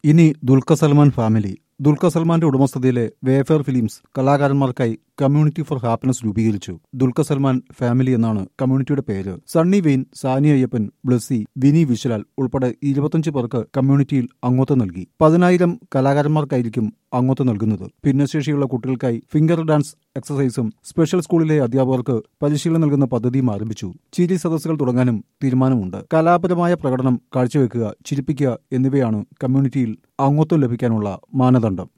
ഇനി ദുൽഖർ സൽമാൻ ഫാമിലി ദുൽഖർ സൽമാന്റെ ഉടമസ്ഥതയിലെ വേഫെയർ ഫിലിംസ് കലാകാരന്മാർക്കായി കമ്മ്യൂണിറ്റി ഫോർ ഹാപ്പിനെസ് രൂപീകരിച്ചു ദുൽഖർ സൽമാൻ ഫാമിലി എന്നാണ് കമ്മ്യൂണിറ്റിയുടെ പേര് സണ്ണി വെയിൻ സാനി അയ്യപ്പൻ ബ്ലസ്സി വിനി വിശലാൽ ഉൾപ്പെടെ ഇരുപത്തഞ്ച് പേർക്ക് കമ്മ്യൂണിറ്റിയിൽ അംഗത്വം നൽകി പതിനായിരം കലാകാരന്മാർക്കായിരിക്കും അംഗത്വം നൽകുന്നത് ഭിന്നശേഷിയുള്ള കുട്ടികൾക്കായി ഫിംഗർ ഡാൻസ് എക്സസൈസും സ്പെഷ്യൽ സ്കൂളിലെ അധ്യാപകർക്ക് പരിശീലനം നൽകുന്ന പദ്ധതിയും ആരംഭിച്ചു ചിരി സദസ്സുകൾ തുടങ്ങാനും തീരുമാനമുണ്ട് കലാപരമായ പ്രകടനം കാഴ്ചവെക്കുക ചിരിപ്പിക്കുക എന്നിവയാണ് കമ്മ്യൂണിറ്റിയിൽ അംഗത്വം ലഭിക്കാനുള്ള മാനദണ്ഡം